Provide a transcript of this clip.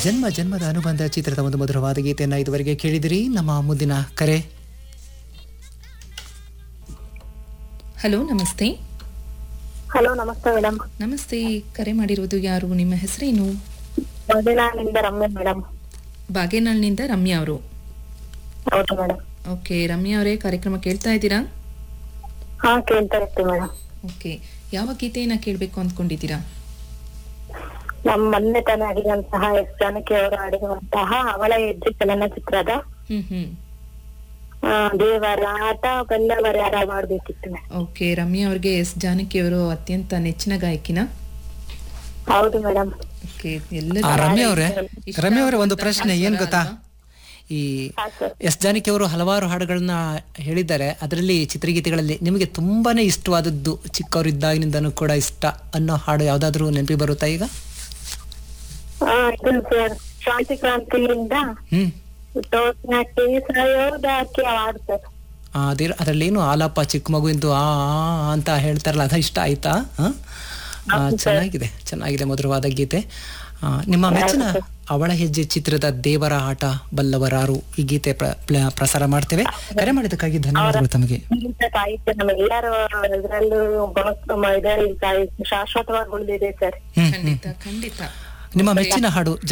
ಜನ್ಮ ಜನ್ಮದ ಅನುಬಂಧ ಚಿತ್ರದ ಒಂದು ಮಧುರವಾದ ಗೀತೆಯನ್ನು ಇದುವರೆಗೆ ಕೇಳಿದಿರಿ ನಮ್ಮ ಮುಂದಿನ ಕರೆ ಹಲೋ ನಮಸ್ತೆ ಹಲೋ ನಮಸ್ತೆ ಮೇಡಮ್ ನಮಸ್ತೆ ಕರೆ ಮಾಡಿರೋದು ಯಾರು ನಿಮ್ಮ ಹೆಸರೇನು ಮದಿನಾಳಿಂದ ರಮ್ಯ ಮೇಡಮ್ ಬಾಗೇನಾಳ್ನಿಂದ ರಮ್ಯಾ ಅವರು ಹೌದು ಮೇಡಮ್ ಓಕೆ ರಮ್ಯಾ ಅವರೇ ಕಾರ್ಯಕ್ರಮ ಕೇಳ್ತಾ ಇದ್ದೀರಾ ಹಾ ಕೇಳ್ತಾ ಇರ್ತೀವಿ ಮೇಡಮ್ ಓಕೆ ಯಾವ ಗೀತೆಯನ್ನ ಕೇಳಬೇಕು ಅಂದ್ಕೊಂಡಿದ್ದೀರಾ ನಮ್ ಮೊನ್ನೆ ತಾನೇ ಆಡಿದಂತಹ ಎಸ್ ಜಾನಕಿ ಅವರು ಆಡಿರುವಂತಹ ಅವಳ ಹೆಜ್ಜೆ ಚಲನಚಿತ್ರದ ಹ್ಮ್ ಹ್ಮ್ ಆ, ದೇವರ ಆಟ ಬಲ್ಲವರ ಯಾರ ಮಾಡ್ಬೇಕಿತ್ತು ಮೇಡಮ್ ಓಕೆ ರಮ್ಯಾ ಅವ್ರಿಗೆ ಎಸ್ ಜಾನಕಿ ಅವರು ಅತ್ಯಂತ ನೆಚ್ಚಿನ ಗಾಯಕಿನ ಹೌದು ಮೇಡಮ್ ಓಕೆ ಆ, ಎಲ್ಲರೂ ರಮ್ಯಾ ಅವರೇ ಇಷ್ಟ ರಮ್ಯಾ ಅವರೇ ಒಂದು ಆಗುವಂತಹ ಪ್ರಶ್ನೆ ಏನ್ ಸ್ವರ ಗೊತ್ತಾ ಅಲ್ವಾ? ಈ ಹಾ ಸರ್ ಎಸ್ ಜಾನಕಿ ಅವರು ಹಲವಾರು ಹಾಡುಗಳನ್ನ ಹೇಳಿದ್ದಾರೆ ಅದರಲ್ಲಿ ಚಿತ್ರಗೀತೆಗಳಲ್ಲಿ ನಿಮಗೆ ತುಂಬಾನೇ ಇಷ್ಟವಾದದ್ದು ಚಿಕ್ಕವರಿದ್ದಾಗಿನಿಂದನೂ ಕೂಡ ಇಷ್ಟ ಅನ್ನೋ ಹಾಡು ಯಾವ್ದಾದ್ರು ನೆನಪಿ ಬರುತ್ತಾ ಈಗ ಆ, ಇದು ಸರ್ ಶಾಂತಿ ಕ್ರಾಂತಿಯಿಂದ ಹ್ಮ್ ಟೋಟ್ನಾಕಿ ಸಯೋದಾಕಿ ಹಾಡು ಸರ್ ಆ, ಅದಿರ ಅದರಲ್ಲೇನು ಆಲಾಪ ಚಿಕ್ಕ ಮಗುವಿಂದು ಆ ಆ ಅಂತ ಹೇಳ್ತಾರಲ್ಲ ಅದ ಇಷ್ಟ ಆಯ್ತಾ ಆ? ಆ, ಚೆನ್ನಾಗಿದೆ ಚೆನ್ನಾಗಿದೆ ಮಧುರವಾದ ಗೀತೆ ಆ, ನಿಮ್ಮ ಮೆಚ್ಚಿನ ಅವಳ ಹೆಜ್ಜೆ ಚಿತ್ರದ ದೇವರ ಆಟ ಬಲ್ಲವರಾರು ಈ ಗೀತೆ ಪ್ರ- ಪ್ಲ- ಪ್ರಸಾರ ಮಾಡ್ತೇವೆ ಕರೆ ಮಾಡಿದ್ದಕ್ಕಾಗಿ ಧನ್ಯವಾದಗಳು ತಮಗೆ ಇಂಥ ಸಾಹಿತ್ಯ ನಮ್ಮೆಲ್ಲರೂ ಇದರಲ್ಲೂ ಇದರಲ್ಲಿ ಶಾಶ್ವತವಾಗಿ ಉಳಿದಿದೆ ಸರ್ ಹ್ಮ್ ಖಂಡಿತ ಖಂಡಿತ ನಿಮ್ಮ ಮೆಚ್ಚಿನ ಹಾಡು